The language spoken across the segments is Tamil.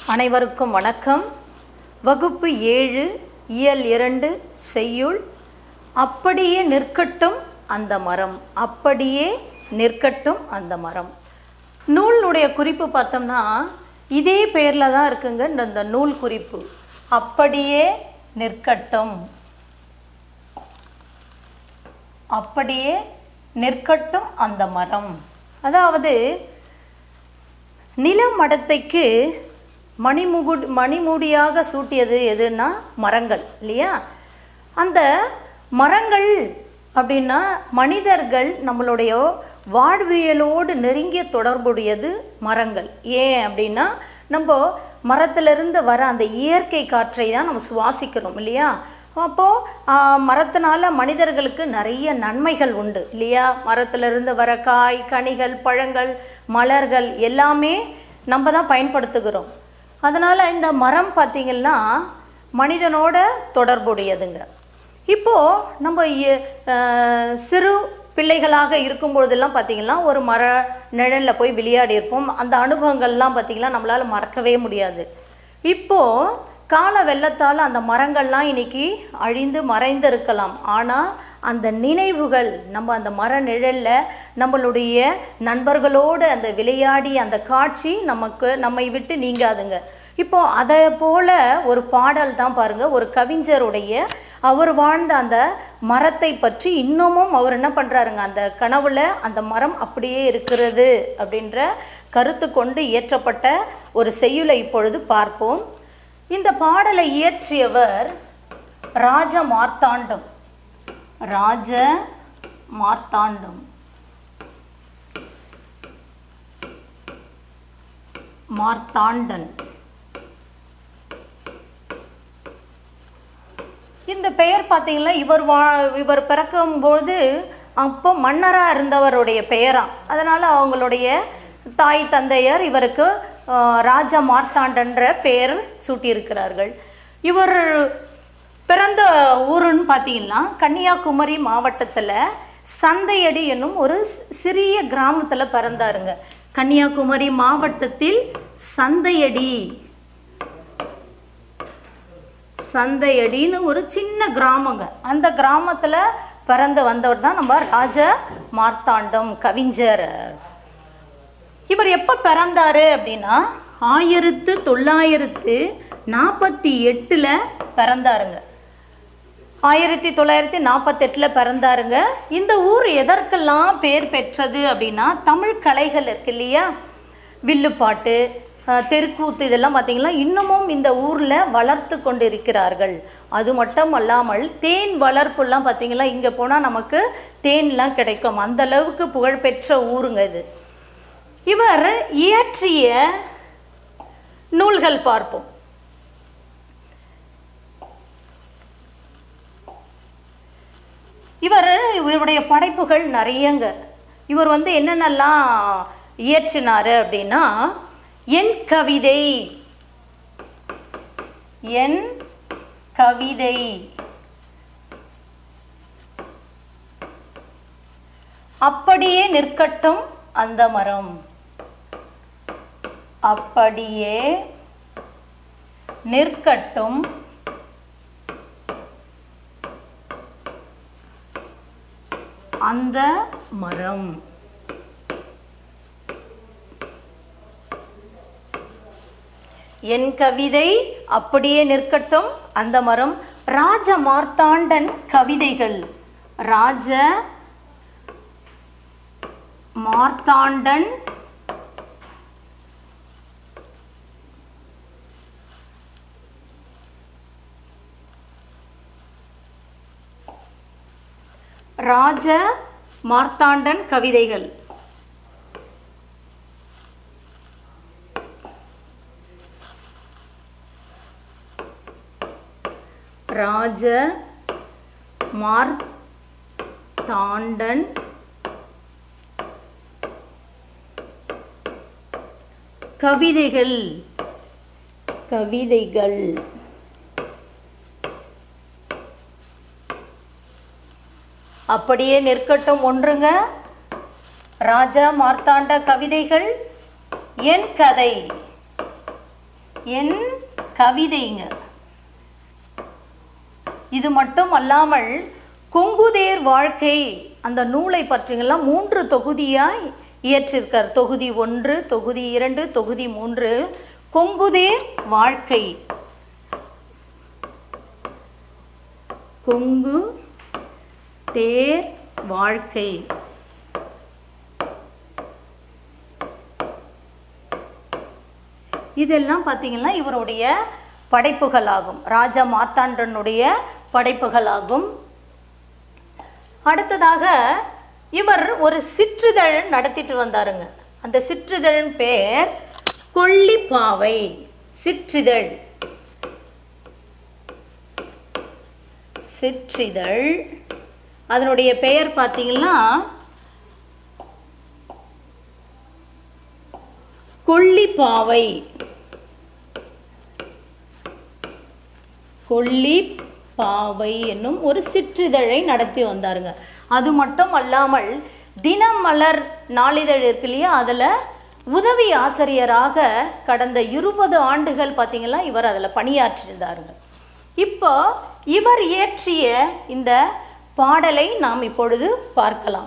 அனைவருக்கும் வணக்கம் வகுப்பு ஏழு இயல் இரண்டு செய்யுள் அப்படியே நிற்கட்டும் அந்த மரம் அப்படியே நிற்கட்டும் அந்த மரம் நூலினுடைய குறிப்பு பார்த்தோம்னா இதே பேரில் தான் இருக்குங்க இந்த இந்த நூல் குறிப்பு அப்படியே நிற்கட்டும் அப்படியே நிற்கட்டும் அந்த மரம் அதாவது நிலமடத்தைக்கு மணிமுகு மணிமூடியாக சூட்டியது எதுன்னா மரங்கள் இல்லையா அந்த மரங்கள் அப்படின்னா மனிதர்கள் நம்மளுடைய வாழ்வியலோடு நெருங்கிய தொடர்புடையது மரங்கள் ஏன் அப்படின்னா நம்ம மரத்திலிருந்து வர அந்த இயற்கை காற்றை தான் நம்ம சுவாசிக்கிறோம் இல்லையா அப்போது மரத்தினால மனிதர்களுக்கு நிறைய நன்மைகள் உண்டு இல்லையா மரத்திலிருந்து வர காய் கனிகள் பழங்கள் மலர்கள் எல்லாமே நம்ம தான் பயன்படுத்துகிறோம் அதனால் இந்த மரம் பார்த்திங்கன்னா மனிதனோட தொடர்புடையதுங்க இப்போது நம்ம இ- அஹ், சிறு பிள்ளைகளாக இருக்கும் பொழுதெல்லாம் பார்த்திங்கன்னா ஒரு மர நிழலில் போய் விளையாடி இருப்போம் அந்த அனுபவங்கள்லாம் பார்த்திங்கன்னா நம்மளால் மறக்கவே முடியாது இப்போது கால வெள்ளத்தால் அந்த மரங்கள்லாம் இன்னைக்கு அழிந்து மறைந்து இருக்கலாம் ஆனால் அந்த நினைவுகள் நம்ம அந்த மர நிழலில் நம்மளுடைய நண்பர்களோடு அந்த விளையாடி அந்த காட்சி நமக்கு நம்மை விட்டு நீங்காதுங்க இப்போ அதை போல ஒரு பாடல் தான் பாருங்க ஒரு கவிஞருடைய அவர் வாழ்ந்த அந்த மரத்தை பற்றி இன்னமும் அவர் என்ன பண்றாருங்க அந்த கனவுல அந்த மரம் அப்படியே இருக்கிறது அப்படின்ற கருத்து கொண்டு இயற்றப்பட்ட ஒரு செய்யுளை இப்பொழுது பார்ப்போம் இந்த பாடலை இயற்றியவர் ராஜ மார்த்தாண்டம் ராஜ மார்த்தாண்டம் மார்த்தாண்டன் இந்த பெயர் பார்த்தீங்கன்னா இவர் வா இவர் பிறக்கும்போது அப்போ மன்னராக இருந்தவருடைய பெயராம் அதனால் அவங்களுடைய தாய் தந்தையர் இவருக்கு ஆஹ், ராஜ மார்த்தாண்டன்ற பெயர் சூட்டியிருக்கிறார்கள் இவர் பிறந்த ஊருன்னு பார்த்தீங்கன்னா கன்னியாகுமரி மாவட்டத்தில் சந்தையடி என்னும் ஒரு சி- சிறிய கிராமத்தில் பிறந்தாருங்க கன்னியாகுமரி மாவட்டத்தில் சந்தையடி சந்தையடின்னு ஒரு சின்ன கிராமங்க அந்த கிராமத்தில் பிறந்து வந்தவர் தான் நம்ம ராஜ மார்த்தாண்டம் கவிஞர் இவர் எப்போ பிறந்தாரு அப்படின்னா ஆயிரத்து தொள்ளாயிரத்து நாற்பத்தி எட்டில் பிறந்தாருங்க ஆயிரத்தி தொள்ளாயிரத்தி நாற்பத்தெட்டில் பிறந்தாருங்க இந்த ஊர் எதற்கெல்லாம் பேர் பெற்றது அப்படின்னா தமிழ் கலைகள் இருக்கு இல்லையா வில்லுப்பாட்டு அஹ், தெருக்கூத்து இதெல்லாம் பார்த்தீங்கன்னா இன்னமும் இந்த ஊரில் வளர்த்து கொண்டிருக்கிறார்கள் அது மட்டும் அல்லாமல் தேன் வளர்ப்புலாம் பார்த்தீங்கன்னா இங்கே போனால் நமக்கு தேன்லாம் கிடைக்கும் அந்த அளவுக்கு புகழ்பெற்ற ஊருங்க இது இவர் இயற்றிய நூல்கள் பார்ப்போம் இவர் இவருடைய படைப்புகள் நிறையங்க இவர் வந்து என்னென்னலாம் இயற்றினாரு அப்படின்னா என் கவிதை என் கவிதை அப்படியே நிற்கட்டும் அந்த மரம் அப்படியே நிற்கட்டும் அந்த மரம் என் கவிதை அப்படியே நிற்கட்டும் அந்த மரம் ராஜ மார்த்தாண்டன் கவிதைகள் ராஜ மார்த்தாண்டன் ராஜ மார்த்தாண்டன் கவிதைகள் ராஜ மார்த்தாண்டன் கவிதைகள் கவிதைகள் அப்படியே நிற்கட்டும் ஒன்றுங்க ராஜா மார்த்தாண்ட கவிதைகள் என் கதை என் கவிதைங்க இது மட்டும் அல்லாமல் கொங்குதேர் வாழ்க்கை அந்த நூலை பற்றியெல்லாம் மூன்று தொகுதியாய் இயற்றிருக்கார் தொகுதி ஒன்று தொகுதி இரண்டு தொகுதி மூன்று கொங்குதேர் வாழ்க்கை கொங்கு தேர் வாழ்க்கை இதெல்லாம் பார்த்தீங்கன்னா இவருடைய படைப்புகளாகும் ராஜா மார்த்தாண்டனுடைய படைப்புகளாகும் அடுத்ததாக இவர் ஒரு சிற்றிதழ் நடத்திட்டு வந்தாருங்க அந்த சிற்றிதழின் பேர் கொல்லிப்பாவை சிற்றிதழ் சிற்றிதழ் அதனுடைய பெயர் பார்த்தீங்கன்னா கொல்லிப்பாவை கொல்லிப்பாவை என்னும் ஒரு சிற்றிதழை நடத்தி வந்தாருங்க அது மட்டும் அல்லாமல் தினமலர் நாளிதழ் இருக்கு இல்லையா அதில் உதவி ஆசிரியராக கடந்த இருபது ஆண்டுகள் பார்த்தீங்கன்னா இவர் அதில் பணியாற்றியிருந்தாருங்க இப்போ இவர் இயற்றிய இந்த பாடலை நாம் இப்பொழுது பார்க்கலாம்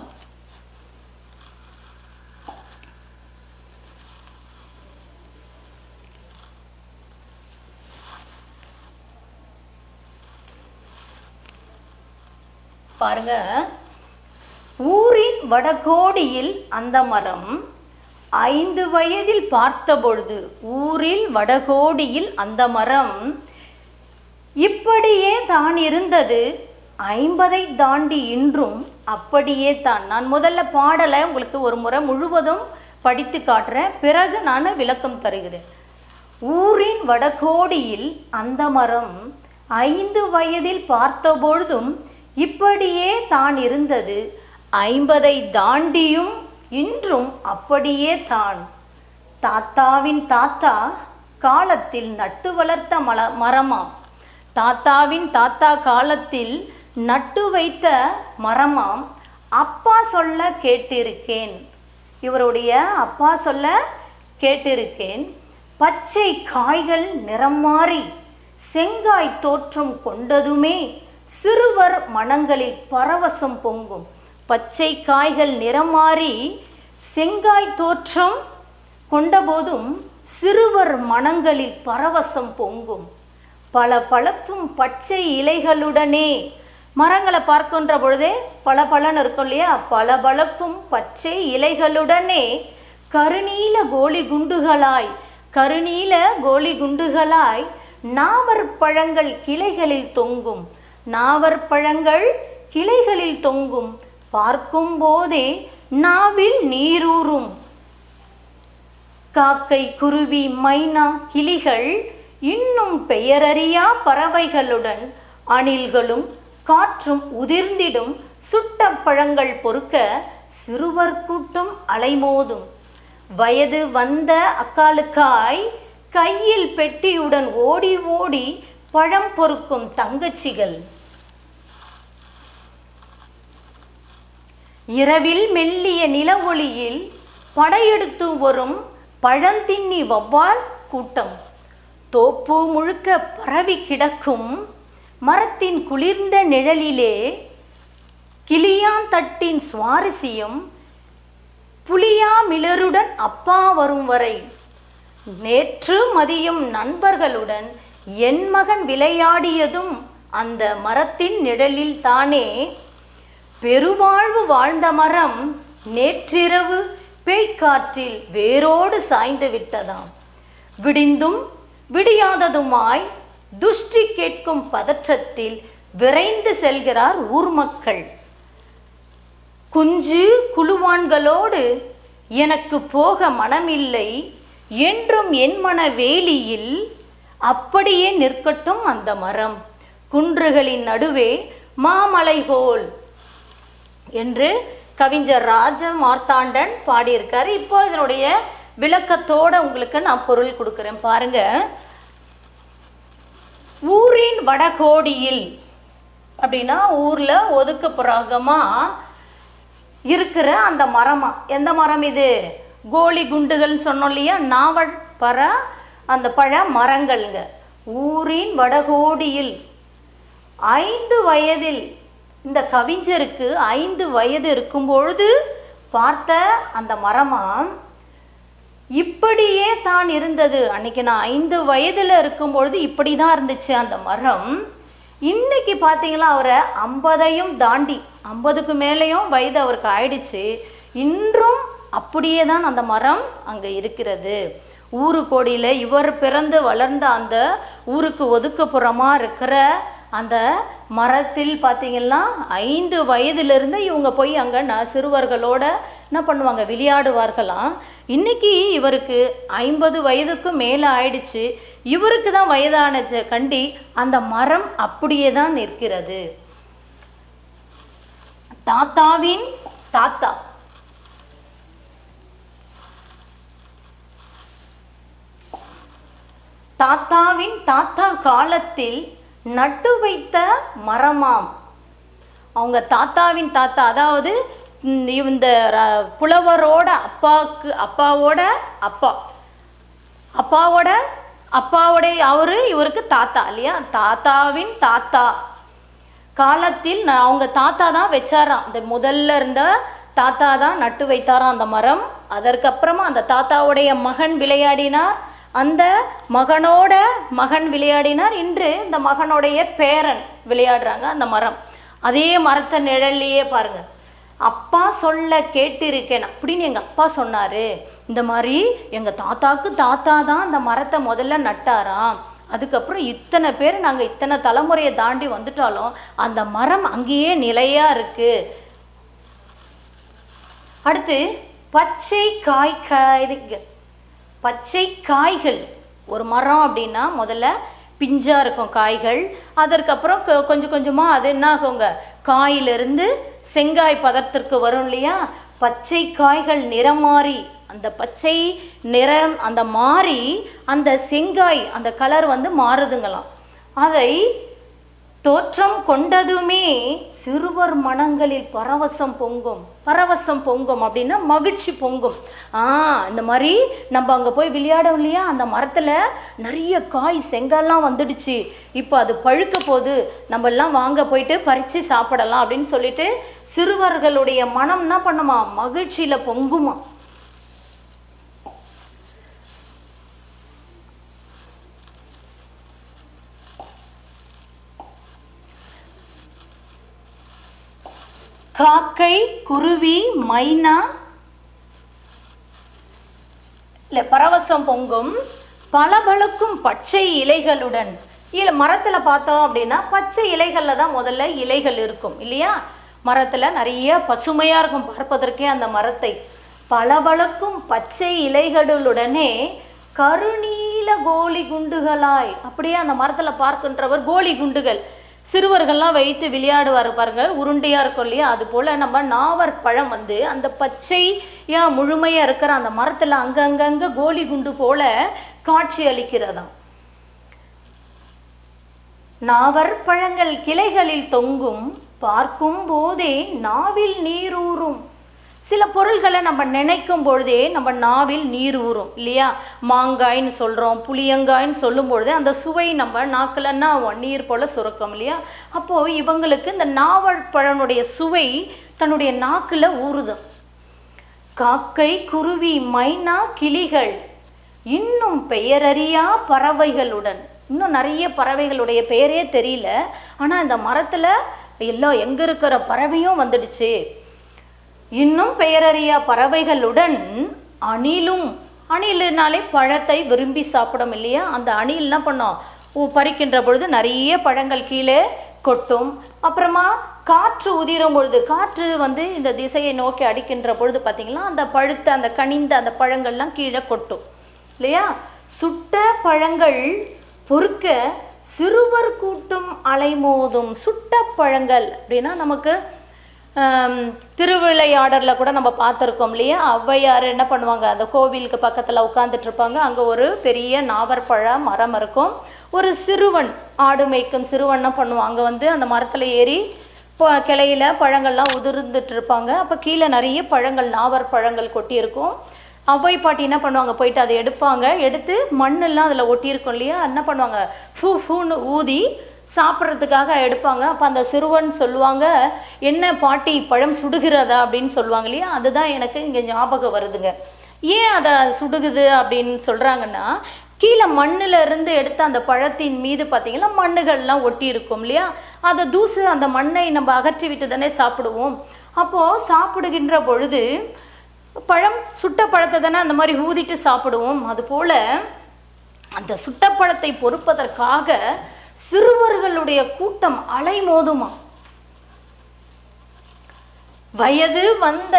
பாருங்க ஊரின் வடகோடியில் அந்த மரம் ஐந்து வயதில் பார்த்தபொழுது ஊரில் வடகோடியில் அந்த மரம் இப்படியே தான் இருந்தது ஐம்பதை தாண்டி இன்றும் அப்படியே தான் நான் முதல்ல பாடலை உங்களுக்கு ஒரு முறை முழுவதும் படித்து காட்டுறேன் பிறகு நான் விளக்கம் தருகிறேன் ஊரின் வடகோடியில் அந்த மரம் ஐந்து வயதில் பார்த்தபொழுதும் இப்படியே தான் இருந்தது ஐம்பதை தாண்டியும் இன்றும் அப்படியே தான் தாத்தாவின் தாத்தா காலத்தில் நட்டு வளர்த்த மல மரமாம் தாத்தாவின் தாத்தா காலத்தில் நட்டு வைத்த மரமாம் அப்பா சொல்ல கேட்டிருக்கேன் இவருடைய அப்பா சொல்ல கேட்டிருக்கேன் பச்சை காய்கள் நிறம் மாறி செங்காய் தோற்றம் கொண்டதுமே சிறுவர் மனங்களில் பரவசம் பொங்கும் பச்சை காய்கள் நிறம் மாறி செங்காய் தோற்றம் கொண்டபோதும் சிறுவர் மனங்களில் பரவசம் பொங்கும் பல பழத்தும் பச்சை இலைகளுடனே மரங்களை பார்க்கின்ற பொழுதே பல பலன் இருக்கும் இல்லையா பல பழக்கும் பச்சை இலைகளுடனே கருநீல கோலி குண்டுகளாய் கருநீல கோலி குண்டுகளாய் நாவற் பழங்கள் கிளைகளில் தொங்கும் நாவற் பழங்கள் கிளைகளில் தொங்கும் பார்க்கும் போதே நாவில் நீரூறும் காக்கை குருவி மைனா கிளிகள் இன்னும் பெயரறியா பறவைகளுடன் அணில்களும் காற்றும் உதிர்ந்திடும் சுட்ட பழங்கள் பொறுக்க சிறுவர் கூட்டம் அலைமோதும் வயது வந்த அக்காலுக்காய் கையில் பெட்டியுடன் ஓடி ஓடி பழம் பொறுக்கும் தங்கச்சிகள் இரவில் மெல்லிய நில ஒளியில் படையெடுத்து வரும் பழந்தின்னி வவ்வால் கூட்டம் தோப்பு முழுக்க பரவி கிடக்கும் மரத்தின் குளிர்ந்த நிழலிலே கிளியாந்தட்டின் சுவாரஸ்யம் புளியாமிளருடன் அப்பா வரும் வரை நேற்று மதியம் நண்பர்களுடன் என் மகன் விளையாடியதும் அந்த மரத்தின் நிழலில் தானே பெருவாழ்வு வாழ்ந்த மரம் நேற்றிரவு பேய்க்காற்றில் வேரோடு சாய்ந்து விட்டதாம் விடிந்தும் விடியாததுமாய் துஷ்டி கேட்கும் பதற்றத்தில் விரைந்து செல்கிறார் ஊர் மக்கள் குஞ்சு குழுவான்களோடு எனக்கு போக மனமில்லை என்றும் என் மன வேலியில் அப்படியே நிற்கட்டும் அந்த மரம் குன்றுகளின் நடுவே மாமலை போல் என்று கவிஞர் ராஜ மார்த்தாண்டன் பாடியிருக்காரு இப்போ இதனுடைய விளக்கத்தோட உங்களுக்கு நான் பொருள் கொடுக்குறேன் பாருங்க ஊரின் வடகோடியில் அப்படின்னா ஊர்ல ஒதுக்குப்புறமா இருக்கிற அந்த மரமா எந்த மரம் இது கோலி குண்டுகள்னு சொன்னோம் இல்லையா நாவல் பர அந்த பழ மரங்கள்ங்க ஊரின் வடகோடியில் ஐந்து வயதில் இந்த கவிஞருக்கு ஐந்து வயது இருக்கும் பொழுது பார்த்த அந்த மரமாம் இப்படியே தான் இருந்தது அன்னைக்கு நான் ஐந்து வயதில் இருக்கும்பொழுது இப்படி தான் இருந்துச்சு அந்த மரம் இன்னைக்கு பார்த்தீங்களா அவரை ஐம்பதையும் தாண்டி ஐம்பதுக்கு மேலேயும் வயது அவருக்கு ஆயிடுச்சு இன்றும் அப்படியே தான் அந்த மரம் அங்கே இருக்கிறது ஊரு கோடியில் இவர் பிறந்து வளர்ந்த அந்த ஊருக்கு ஒதுக்குப்புறமாக இருக்கிற அந்த மரத்தில் பார்த்தீங்கன்னா ஐந்து வயதிலிருந்து இவங்க போய் அங்கே ந சிறுவர்களோட என்ன பண்ணுவாங்க விளையாடுவார்களாம் இன்னைக்கு இவருக்கு ஐம்பது வயதுக்கு மேலே ஆயிடுச்சு இவருக்கு தான் வயதான ஜ- கண்டி அந்த மரம் அப்படியே தான் நிற்கிறது தாத்தாவின் தாத்தா தாத்தாவின் தாத்தா காலத்தில் நட்டு வைத்த மரமாம் அவங்க தாத்தாவின் தாத்தா அதாவது இந்த இந்த ர- புலவரோட அப்பாவுக்கு அப்பாவோட அப்பா அப்பாவோட அப்பாவுடைய அவரு இவருக்கு தாத்தா இல்லையா தாத்தாவின் தாத்தா காலத்தில் நான் அவங்க தாத்தா தான் வச்சாராம் இந்த முதல்ல இருந்த தாத்தா தான் நட்டு வைத்தாராம் அந்த மரம் அதற்கப்புறமா அந்த தாத்தாவுடைய மகன் விளையாடினார் அந்த மகனோட மகன் விளையாடினார் இன்று இந்த மகனுடைய பேரன் விளையாடுறாங்க அந்த மரம் அதே மரத்தை நிழல்லையே பாருங்க அப்பா சொல்ல கேட்டிருக்கேன் அப்படின்னு எங்கள் அப்பா சொன்னார் இந்த மாதிரி எங்கள் தாத்தாக்கு தாத்தா தான் அந்த மரத்தை முதல்ல நட்டாராம் அதுக்கப்புறம் இத்தனை பேர் நாங்கள் இத்தனை தலைமுறையை தாண்டி வந்துட்டாலும் அந்த மரம் அங்கேயே நிலையாக இருக்குது அடுத்து பச்சை காய் காய்கள் பச்சை காய்கள் ஒரு மரம் அப்படின்னா முதல்ல பிஞ்சாக இருக்கும் காய்கள் அதற்கப்புறம் கொ- கொஞ்சம் கொஞ்சமாக அது என்ன ஆகுங்க காயிலிருந்து செங்காய் பதத்திற்கு வரும் இல்லையா பச்சை காய்கள் நிறம் மாறி அந்த பச்சை நிறம் அந்த மாறி அந்த செங்காய் அந்த கலர் வந்து மாறுதுங்களாம் அதை தோற்றம் கொண்டதுமே சிறுவர் மனங்களில் பரவசம் பொங்கும் பரவசம் பொங்கும் அப்படின்னா மகிழ்ச்சி பொங்கும் ஆ இந்த மாதிரி நம்ம அங்கே போய் விளையாடும் இல்லையா அந்த மரத்தில் நிறைய காய் செங்கல்லாம் வந்துடுச்சு இப்போ அது பழுக்க போகுது நம்ம எல்லாம் வாங்க போயிட்டு பறித்து சாப்பிடலாம் அப்படின்னு சொல்லிட்டு சிறுவர்களுடைய மனம் என்ன பண்ணுமா மகிழ்ச்சியில் பொங்குமா காக்கை குருவி மைனா இல்லை பரவசம் பொங்கும் பளபளக்கும் பச்சை இலைகளுடன் இல்லை மரத்தில் பார்த்தோம் அப்படின்னா பச்சை இலைகளில் தான் முதல்ல இலைகள் இருக்கும் இல்லையா மரத்தில் நிறைய பசுமையாக இருக்கும் பார்ப்பதற்கே அந்த மரத்தை பளபளக்கும் பச்சை இலைகளுடனே கருநீல கோலி குண்டுகளாய் அப்படியே அந்த மரத்தில் பார்க்கின்றவர் கோலி குண்டுகள் சிறுவர்கள்லாம் வைத்து விளையாடுவார் பாருங்க உருண்டையாக இருக்கும் இல்லையா அது போல் நம்ம நாவற் பழம் வந்து அந்த பச்சையா முழுமையாக இருக்கிற அந்த மரத்தில் அங்கங்கங்க கோலி குண்டு போல காட்சி அளிக்கிறதாம் நாவற் பழங்கள் கிளைகளில் தொங்கும் பார்க்கும் போதே நாவில் நீரூறும் சில பொருள்களை நம்ம நினைக்கும் பொழுதே நம்ம நாவில் நீர் ஊறும் இல்லையா மாங்காய்ன்னு சொல்கிறோம் புளியங்காய்ன்னு சொல்லும் பொழுதே அந்த சுவை நம்ம நாக்கிலன்னா நீர் போல் சுரக்கும் இல்லையா அப்போது இவங்களுக்கு இந்த நாவற்பழனுடைய சுவை தன்னுடைய நாக்கில் ஊறுதும் காக்கை குருவி மைனா கிளிகள் இன்னும் பெயரறியா பறவைகளுடன் இன்னும் நிறைய பறவைகளுடைய பெயரே தெரியல ஆனால் இந்த மரத்தில் எல்லாம் எங்கே இருக்கிற பறவையும் வந்துடுச்சு இன்னும் பெயரறியா பறவைகளுடன் அணிலும் அணிலுனாலே பழத்தை விரும்பி சாப்பிடும் இல்லையா அந்த அணில் என்ன பண்ணோம் ஊ- பறிக்கின்ற பொழுது நிறைய பழங்கள் கீழே கொட்டும் அப்புறமா காற்று உதிரும் பொழுது காற்று வந்து இந்த திசையை நோக்கி அடிக்கின்ற பொழுது பார்த்தீங்கன்னா அந்த பழுத்த அந்த கனிந்த அந்த பழங்கள்லாம் கீழே கொட்டும் இல்லையா சுட்ட பழங்கள் பொறுக்க சிறுவர் கூட்டம் அலைமோதும் சுட்ட பழங்கள் அப்படின்னா நமக்கு ஆம், திருவிளையாடலில் கூட நம்ம பார்த்துருக்கோம் இல்லையா ஔவையார் என்ன பண்ணுவாங்க அந்த கோவிலுக்கு பக்கத்தில் உட்காந்துட்டு இருப்பாங்க அங்கே ஒரு பெரிய நாவற்பழ மரம் இருக்கும் ஒரு சிறுவன் ஆடு மேய்க்கும் சிறுவன் என்ன பண்ணுவான் அங்கே வந்து அந்த மரத்தில் ஏறி ப- கிளையில பழங்கள்லாம் உதிர்ந்துட்டு இருப்பாங்க அப்போ கீழே நிறைய பழங்கள் நாவற் பழங்கள் கொட்டி இருக்கும் அவ்வை பாட்டி என்ன பண்ணுவாங்க போயிட்டு அதை எடுப்பாங்க எடுத்து மண்ணெல்லாம் அதில் ஒட்டியிருக்கும் இல்லையா என்ன பண்ணுவாங்க ஃபூ ஃபூன்னு ஊதி சாப்பிட்றதுக்காக எடுப்பாங்க அப்போ அந்த சிறுவன் சொல்லுவாங்க என்ன பாட்டி பழம் சுடுகிறதா அப்படின்னு சொல்லுவாங்க இல்லையா அதுதான் எனக்கு இங்கே ஞாபகம் வருதுங்க ஏன் அதை சுடுகுது அப்படின்னு சொல்கிறாங்கன்னா கீழே மண்ணுல இருந்து எடுத்த அந்த பழத்தின் மீது பார்த்தீங்கன்னா மண்ணுகள்லாம் ஒட்டி இருக்கும் இல்லையா அதை தூசு அந்த மண்ணை நம்ம அகற்றி விட்டு தானே சாப்பிடுவோம் அப்போது சாப்பிடுகின்ற பொழுது பழம் சுட்ட பழத்தை தானே அந்த மாதிரி ஊதிட்டு சாப்பிடுவோம் அதுபோல் அந்த சுட்ட பழத்தை பொறுப்பதற்காக சிறுவர்களுடைய கூட்டம் அலைமோதுமா வயது வந்த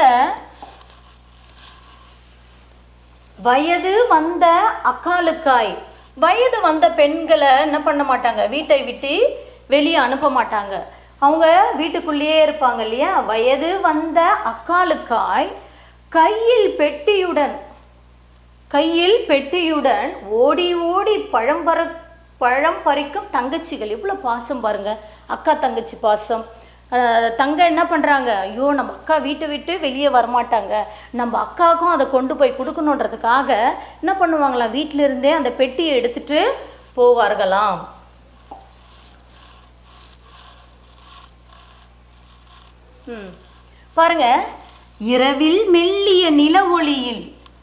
வயது வந்த அக்காலுக்காய் வயது வந்த பெண்களை என்ன பண்ண மாட்டாங்க வீட்டை விட்டு வெளியே அனுப்ப மாட்டாங்க அவங்க வீட்டுக்குள்ளேயே இருப்பாங்க இல்லையா வயது வந்த அக்காலுக்காய் கையில் பெட்டியுடன் கையில் பெட்டியுடன் ஓடி ஓடி பழம் பற பழம் பறிக்கும் தங்கச்சிகள் இவ்வளோ பாசம் பாருங்க அக்கா தங்கச்சி பாசம் அஹ் தங்க என்ன பண்ணுறாங்க ஐயோ நம்ம அக்கா வீட்டை விட்டு வெளியே வரமாட்டாங்க நம்ம அக்காவுக்கும் அதை கொண்டு போய் கொடுக்கணுன்றதுக்காக என்ன பண்ணுவாங்களாம் வீட்டில இருந்தே அந்த பெட்டியை எடுத்துட்டு போவார்களாம் ம் பாருங்க இரவில் மெல்லிய நில ஒளியில்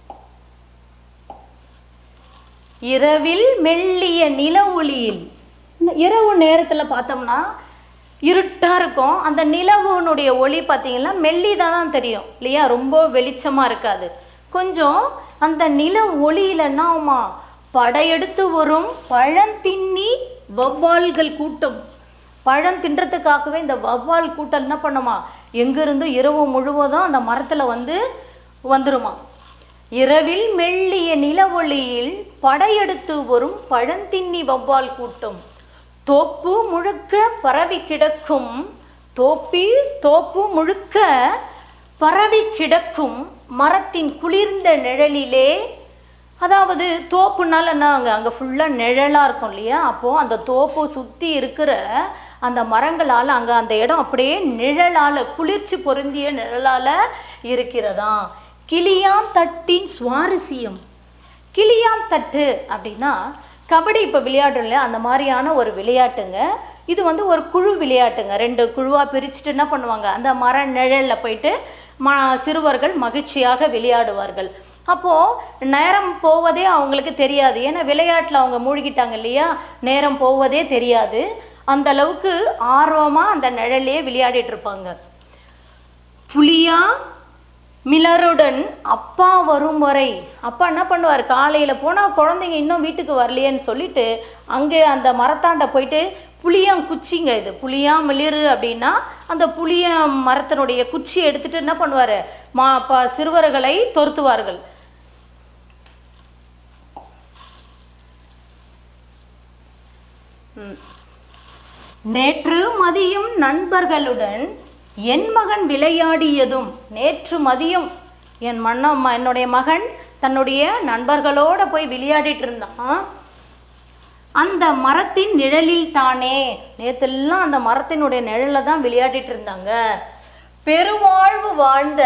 இரவில் மெல்லிய நில ஒளியில் இந்த இரவு நேரத்தில் பார்த்தோம்னா இருட்டாக இருக்கும் அந்த நிலவுனுடைய ஒளி பார்த்தீங்கன்னா மெல்லிதாக தான் தெரியும் இல்லையா ரொம்ப வெளிச்சமாக இருக்காது கொஞ்சம் அந்த நில ஒளியில் என்ன ஆகுமா படையெடுத்து வரும் பழந்தின்னி வௌவால்கள் கூட்டம் பழம் தின்றதுக்காகவே இந்த வௌவால் கூட்டம் என்ன பண்ணுமா எங்கிருந்து இரவு முழுவதும் அந்த மரத்தில் வந்து வந்துருமா இரவில் மெல்லிய நிலவொளியில் படையெடுத்து வரும் பழந்தின்னி வௌவால் கூட்டம் தோப்பு முழுக்க பரவி கிடக்கும் தோப்பி தோப்பு முழுக்க பரவி கிடக்கும் மரத்தின் குளிர்ந்த நிழலிலே அதாவது தோப்புனால என்ன அங்கே அங்கே ஃபுல்லாக நிழலாக இருக்கும் இல்லையா அப்போது அந்த தோப்பு சுற்றி இருக்கிற அந்த மரங்களால் அங்கே அந்த இடம் அப்படியே நிழலால் குளிர்ச்சி பொருந்திய நிழலால் இருக்கிறதா கிளியான் தட்டின் சுவாரஸ்யம் கிளியான் தட்டு அப்படின்னா கபடி இப்போ விளையாடுறோம்ல அந்த மாதிரியான ஒரு விளையாட்டுங்க இது வந்து ஒரு குழு விளையாட்டுங்க ரெண்டு குழுவாக பிரிச்சுட்டு என்ன பண்ணுவாங்க அந்த மர நிழலில் போயிட்டு ம சிறுவர்கள் மகிழ்ச்சியாக விளையாடுவார்கள் அப்போது நேரம் போவதே அவங்களுக்கு தெரியாது ஏன்னா விளையாட்டில் அவங்க மூழ்கிட்டாங்க இல்லையா நேரம் போவதே தெரியாது அந்த அளவுக்கு ஆர்வமாக அந்த நிழலே விளையாடிட்டு இருப்பாங்க புலியா மிளருடன் அப்பா வரும் வரை அப்பா என்ன பண்ணுவார் காலையில் போனால் குழந்தைங்க இன்னும் வீட்டுக்கு வரலையேன்னு சொல்லிட்டு அங்கே அந்த மரத்தாண்ட போயிட்டு புளியாம் குச்சிங்க இது புளியாம் மிளிரு அப்படின்னா அந்த புளிய மரத்தினுடைய குச்சி எடுத்துட்டு என்ன பண்ணுவார் மா ப சிறுவர்களை துரத்துவார்கள் ம். நேற்று மதியம் நண்பர்களுடன் என் மகன் விளையாடியதும் நேற்று மதியம் என் மன்ன ம- என்னுடைய மகன் தன்னுடைய நண்பர்களோட போய் விளையாடிட்டு இருந்தான் அந்த மரத்தின் நிழலில் தானே நேத்தெல்லாம் அந்த மரத்தினுடைய நிழல்ல தான் விளையாடிட்டு இருந்தாங்க பெருவாழ்வு வாழ்ந்த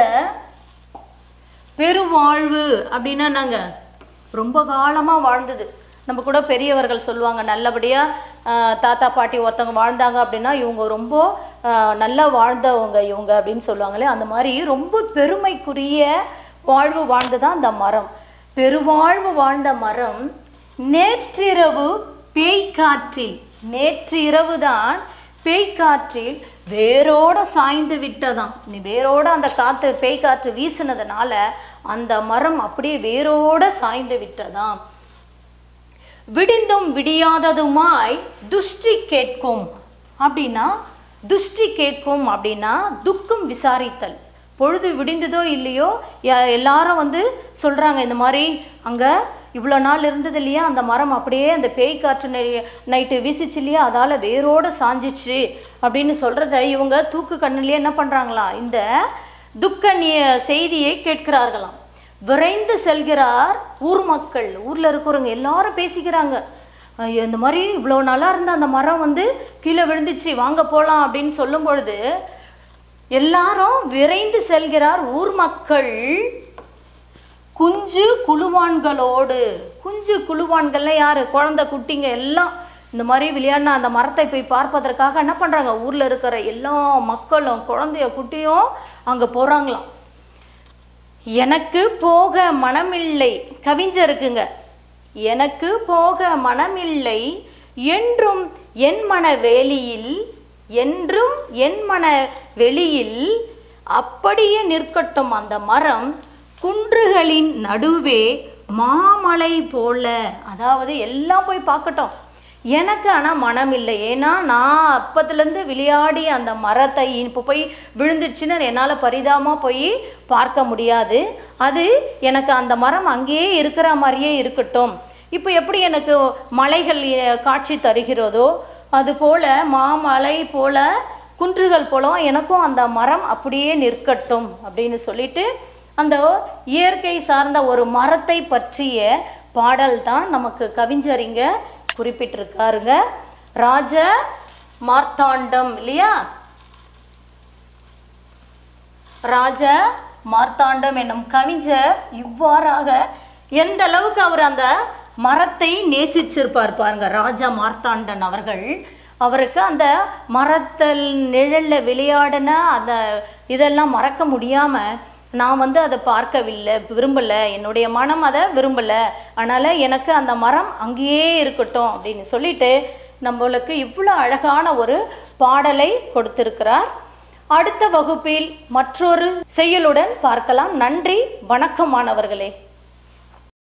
பெருவாழ்வு அப்படின்னா நாங்க ரொம்ப காலமாக வாழ்ந்தது நம்ம கூட பெரியவர்கள் சொல்லுவாங்க நல்லபடியாக தாத்தா பாட்டி ஒருத்தவங்க வாழ்ந்தாங்க அப்படின்னா இவங்க ரொம்ப ஆஹ், நல்லா வாழ்ந்தவங்க இவங்க அப்படின்னு சொல்லுவாங்களே அந்த மாதிரி ரொம்ப பெருமைக்குரிய வாழ்வு வாழ்ந்ததான் அந்த மரம் பெருவாழ்வு வாழ்ந்த மரம் நேற்றிரவு பேய்க்காற்றில் நேற்று இரவு தான் பேய்க்காற்றில் வேரோட சாய்ந்து விட்டதாம் நீ வேரோட அந்த காற்று பேய்க்காற்று வீசினதுனால அந்த மரம் அப்படியே வேரோட சாய்ந்து விட்டதாம் விடிந்தும் விடியாததுமாய் துஷ்டி கேட்கும் அப்படின்னா துஷ்டி கேட்கும் அப்படின்னா துக்கம் விசாரித்தல் பொழுது விடிந்ததோ இல்லையோ ய- எல்லாரும் வந்து சொல்கிறாங்க இந்த மாதிரி அங்கே இவ்வளோ நாள் இருந்தது இல்லையா அந்த மரம் அப்படியே அந்த பேய் காற்று நை- நைட்டு வீசிச்சு இல்லையா அதால் வேரோட சாஞ்சிச்சு அப்படின்னு சொல்கிறத இவங்க தூக்கு கண்ணுலேயே என்ன பண்ணுறாங்களாம் இந்த துக்க நி- செய்தியை கேட்கிறார்களாம் விரைந்து செல்கிறார் ஊர் மக்கள் ஊரில் இருக்கிறவங்க எல்லாரும் பேசிக்கிறாங்க ஐயோ, இந்த மாதிரி இவ்வளோ நல்லா இருந்த அந்த மரம் வந்து கீழே விழுந்துச்சு வாங்க போகலாம் அப்படின்னு சொல்லும் பொழுது எல்லாரும் விரைந்து செல்கிறார் ஊர் மக்கள் குஞ்சு குழுவான்களோடு குஞ்சு குழுவான்கள்ல யாரு குழந்தை குட்டிங்க எல்லாம் இந்த மாதிரி விளையாடின அந்த மரத்தை போய் பார்ப்பதற்காக என்ன பண்றாங்க ஊர்ல இருக்கிற எல்லா மக்களும் குழந்தைய குட்டியும் அங்க போறாங்களாம் எனக்கு போக மனமில்லை கவிஞருக்குங்க எனக்கு போக மனமில்லை என்றும் என் மன வேலியில் என்றும் என் மன வெளியில் அப்படியே நிற்கட்டும் அந்த மரம் குன்றுகளின் நடுவே மாமலை போல அதாவது எல்லாம் போய் பார்க்கட்டும் எனக்கு ஆனால் மனம் இல்லை ஏன்னா நான் அப்பத்துலேருந்து விளையாடி அந்த மரத்தை இப்போ போய் விழுந்துச்சுன்னு என்னால் பரிதாபமாக போய் பார்க்க முடியாது அது எனக்கு அந்த மரம் அங்கேயே இருக்கிற மாதிரியே இருக்கட்டும் இப்போ எப்படி எனக்கு மலைகள் அஹ், காட்சி தருகிறதோ அது போல மாமலை போல குன்றுகள் போலவும் எனக்கும் அந்த மரம் அப்படியே நிற்கட்டும் அப்படின்னு சொல்லிட்டு அந்த இயற்கை சார்ந்த ஒரு மரத்தை பற்றிய பாடல் தான் நமக்கு கவிஞர் இங்க குறிப்பிட்டிருக்காருங்க ராஜ மார்த்தாண்டம் இல்லையா ராஜ மார்த்தாண்டம் என்னும் கவிஞர் இவ்வாறாக எந்த அளவுக்கு அவர் அந்த மரத்தை நேசிச்சிருப்பார் பாருங்க ராஜா மார்த்தாண்டன் அவர்கள் அவருக்கு அந்த மரத்தல் நிழல்ல விளையாடின அந்த இதெல்லாம் மறக்க முடியாம நான் வந்து அதை பார்க்கவில்லை விரும்பல என்னுடைய மனம் அதை விரும்பல அதனால எனக்கு அந்த மரம் அங்கேயே இருக்கட்டும் அப்படின்னு சொல்லிட்டு நம்மளுக்கு இவ்வளோ அழகான ஒரு பாடலை கொடுத்திருக்கிறார் அடுத்த வகுப்பில் மற்றொரு செய்யுளுடன் பார்க்கலாம் நன்றி வணக்கம் மாணவர்களே